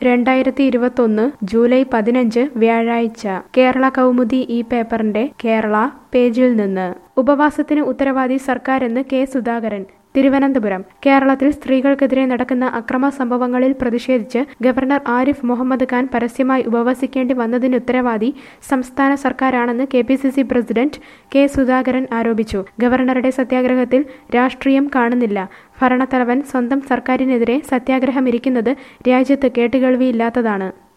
രണ്ടായിരത്തി ഇരുപത്തൊന്ന് ജൂലൈ പതിനഞ്ച് വ്യാഴാഴ്ച കേരള കൗമുദി ഈ പേപ്പറിന്റെ കേരള പേജിൽ നിന്ന് ഉപവാസത്തിന് ഉത്തരവാദി സർക്കാരെന്ന് കെ സുധാകരൻ തിരുവനന്തപുരം കേരളത്തിൽ സ്ത്രീകൾക്കെതിരെ നടക്കുന്ന അക്രമ സംഭവങ്ങളിൽ പ്രതിഷേധിച്ച് ഗവർണർ ആരിഫ് മുഹമ്മദ് ഖാൻ പരസ്യമായി ഉപവസിക്കേണ്ടി വന്നതിന് ഉത്തരവാദി സംസ്ഥാന സർക്കാരാണെന്ന് K P C C president K Sudhakaran ആരോപിച്ചു ഗവർണറുടെ സത്യാഗ്രഹത്തിൽ രാഷ്ട്രീയം കാണുന്നില്ല ഭരണത്തലവൻ സ്വന്തം സർക്കാരിനെതിരെ സത്യാഗ്രഹമിരിക്കുന്നത് രാജ്യത്ത് കേട്ടുകേൾവിയില്ലാത്തതാണ്